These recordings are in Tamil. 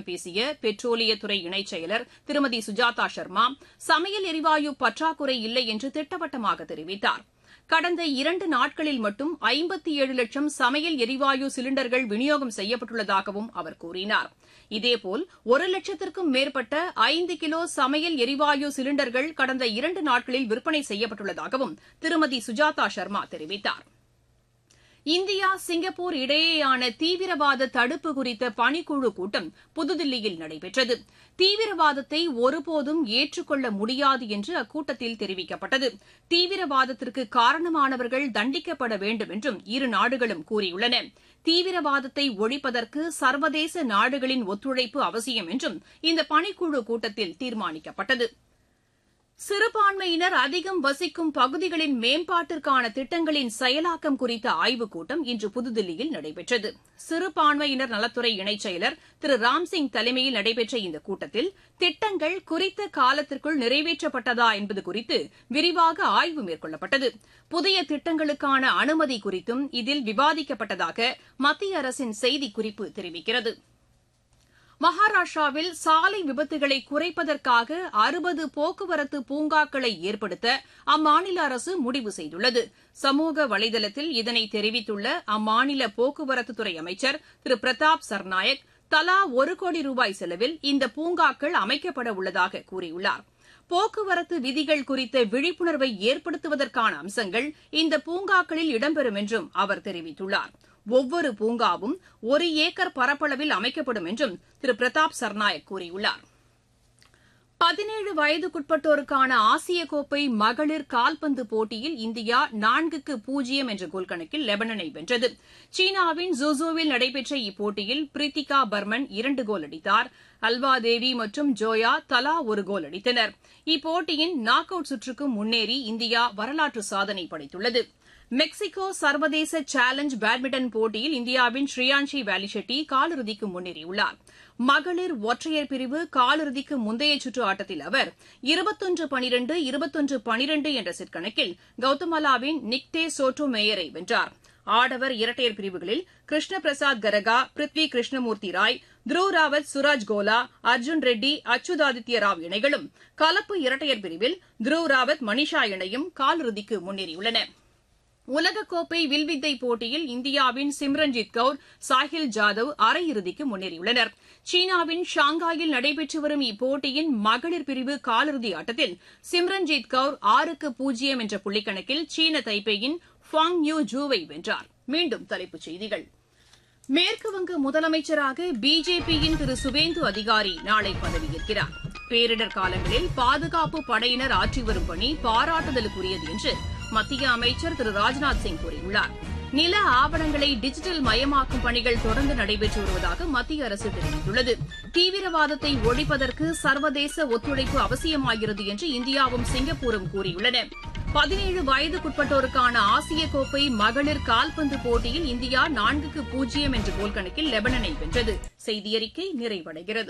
பேசிய பெட்ரோலியத்துறை இணைச் செயலர் திருமதி சுஜாதா சர்மா சமையல் எரிவாயு பற்றாக்குறை இல்லை என்று திட்டவட்டமாக தெரிவித்தார் கடந்த இரண்டு நாட்களில் மட்டும் ஐம்பத்தி ஏழு லட்சம் சமையல் எரிவாயு சிலிண்டர்கள் விநியோகம் செய்யப்பட்டுள்ளதாகவும் அவர் கூறினார் இதேபோல் ஒரு லட்சத்திற்கும் மேற்பட்ட ஐந்து கிலோ சமையல் எரிவாயு சிலிண்டர்கள் கடந்த இரண்டு நாட்களில் விற்பனை செய்யப்பட்டுள்ளதாகவும் திருமதி சுஜாதா சர்மா தெரிவித்தாா் இந்தியா சிங்கப்பூர் இடையேயான தீவிரவாத தடுப்பு குறித்த பணிக்குழு கூட்டம் புதுதில்லியில் நடைபெற்றது தீவிரவாதத்தை ஒருபோதும் ஏற்றுக்கொள்ள முடியாது என்று அக்கூட்டத்தில் தெரிவிக்கப்பட்டது தீவிரவாதத்திற்கு காரணமானவர்கள் தண்டிக்கப்பட வேண்டும் என்றும் இரு நாடுகளும் கூறியுள்ளன தீவிரவாதத்தை ஒழிப்பதற்கு சர்வதேச நாடுகளின் ஒத்துழைப்பு அவசியம் என்றும் இந்த பணிக்குழு கூட்டத்தில் தீர்மானிக்கப்பட்டது சிறுபான்மையினர் அதிகம் வசிக்கும் பகுதிகளின் மேம்பாட்டிற்கான திட்டங்களின் செயலாக்கம் குறித்த ஆய்வுக் கூட்டம் இன்று புதுதில்லியில் நடைபெற்றது சிறுபான்மையினர் நலத்துறை இணைச் செயலர் திரு ராம்சிங் தலைமையில் நடைபெற்ற இந்த கூட்டத்தில் திட்டங்கள் குறித்த காலத்திற்குள் நிறைவேற்றப்பட்டதா என்பது குறித்து விரிவாக ஆய்வு மேற்கொள்ளப்பட்டது புதிய திட்டங்களுக்கான அனுமதி குறித்தும் இதில் விவாதிக்கப்பட்டதாக மத்திய அரசின் செய்திக்குறிப்பு தெரிவிக்கிறது மகாராஷ்டிராவில் சாலை விபத்துகளை குறைப்பதற்காக அறுபது போக்குவரத்து பூங்காக்களை ஏற்படுத்த அம்மாநில அரசு முடிவு செய்துள்ளது சமூக வலைதளத்தில் இதனை தெரிவித்துள்ள அம்மாநில போக்குவரத்துத்துறை அமைச்சர் திரு பிரதாப் சர்நாயக் தலா ஒரு கோடி ரூபாய் செலவில் இந்த பூங்காக்கள் அமைக்கப்பட உள்ளதாக கூறியுள்ளார் போக்குவரத்து விதிகள் குறித்த விழிப்புணர்வை ஏற்படுத்துவதற்கான அம்சங்கள் இந்த பூங்காக்களில் இடம்பெறும் என்றும் அவர் தெரிவித்துள்ளார் ஒவ்வொரு பூங்காவும் ஒரு ஏக்கர் பரப்பளவில் அமைக்கப்படும் என்றும் திரு பிரதாப் சர்நாயக் கூறியுள்ளார் பதினேழு வயதுக்குட்பட்டோருக்கான ஆசிய கோப்பை மகளிர் கால்பந்து போட்டியில் இந்தியா நான்குக்கு பூஜ்ஜியம் என்ற கோல் கணக்கில் லெபனனை வென்றது சீனாவின் ஜூசூவில் நடைபெற்ற இப்போட்டியில் பிரீத்திகா பர்மன் இரண்டு கோல் அடித்தார் அல்வா தேவி மற்றும் ஜோயா தலா ஒரு கோல் அடித்தனர் இப்போட்டியின் நாக் அவுட் சுற்றுக்கு முன்னேறி இந்தியா வரலாற்று சாதனை படைத்துள்ளது மெக்சிகோ சர்வதேச சேலஞ்ச் பேட்மிண்டன் போட்டியில் இந்தியாவின் ஸ்ரீயான்ஷி வேலிஷெட்டி காலிறுதிக்கு முன்னேறியுள்ளார் மகளிர் ஒற்றையர் பிரிவு காலிறுதிக்கு முந்தைய சுற்று ஆட்டத்தில் அவர் இருபத்தொன்று பனிரெண்டு இருபத்தொன்று பனிரெண்டு என்ற செட் கணக்கில் கௌதமலாவின் நிக்டே சோட்டோ மேயரை வென்றார் ஆடவர் இரட்டையர் பிரிவுகளில் கிருஷ்ண பிரசாத் கரகா பிருத்வி கிருஷ்ணமூர்த்தி ராய் த்ருவ் ராவத் சுராஜ் கோலா அர்ஜுன் ரெட்டி அச்சுதாதித்ய ராவ் இணைகளும் கலப்பு இரட்டையர் பிரிவில் த்ருவ் ராவத் மணிஷா இணையும் காலிறுதிக்கு முன்னேறியுள்ளன உலகக்கோப்பை வில்வித்தை போட்டியில் இந்தியாவின் சிம்ரன்ஜித் கவுர் சாஹில் ஜாதவ் அரையிறுதிக்கு முன்னேறியுள்ளனர் சீனாவின் ஷாங்காயில் நடைபெற்று வரும் இப்போட்டியின் மகளிர் பிரிவு காலிறுதி ஆட்டத்தில் சிம்ரன்ஜித் கவுர் ஆறுக்கு பூஜ்ஜியம் என்ற புள்ளிக்கணக்கில் சீன தைப்பேயின் ஃபாங் யூ ஜூவை வென்றார் மீண்டும் தலைப்புச் செய்திகள் மேற்குவங்க முதலமைச்சராக பிஜேபியின் திரு சுவேந்து அதிகாரி நாளை பதவியேற்கிறார் பேரிடர் காலங்களில் பாதுகாப்பு படையினர் ஆற்றி வரும் பணி பாராட்டுதலுக்குரியது என்று மத்திய அமைச்சர் திரு ராஜ்நாத் சிங் கூறியுள்ளார் நில ஆவணங்களை டிஜிட்டல் மயமாக்கும் பணிகள் தொடர்ந்து நடைபெற்று வருவதாக மத்திய அரசு தெரிவித்துள்ளது தீவிரவாதத்தை ஒழிப்பதற்கு சர்வதேச ஒத்துழைப்பு அவசியமாகிறது என்று இந்தியாவும் சிங்கப்பூரும் கூறியுள்ளன பதினேழு வயதுக்குட்பட்டோருக்கான ஆசிய கோப்பை மகளிர் கால்பந்து போட்டியில் இந்தியா நான்குக்கு பூஜ்ஜியம் என்ற கோல் கணக்கில் லெபனனை வென்றது செய்தியறிக்கை நிறைவடைகிறது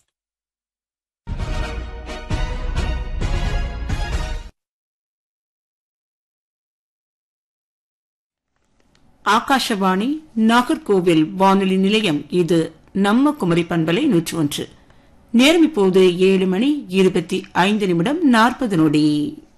ஆகாஷவாணி நாகர்கோவில் வானொலி நிலையம் இது நம்ம குமரி பண்பலை நூற்று ஒன்று நேரம் இப்போது ஏழு மணி இருபத்தி ஐந்து நிமிடம் நாற்பது நொடி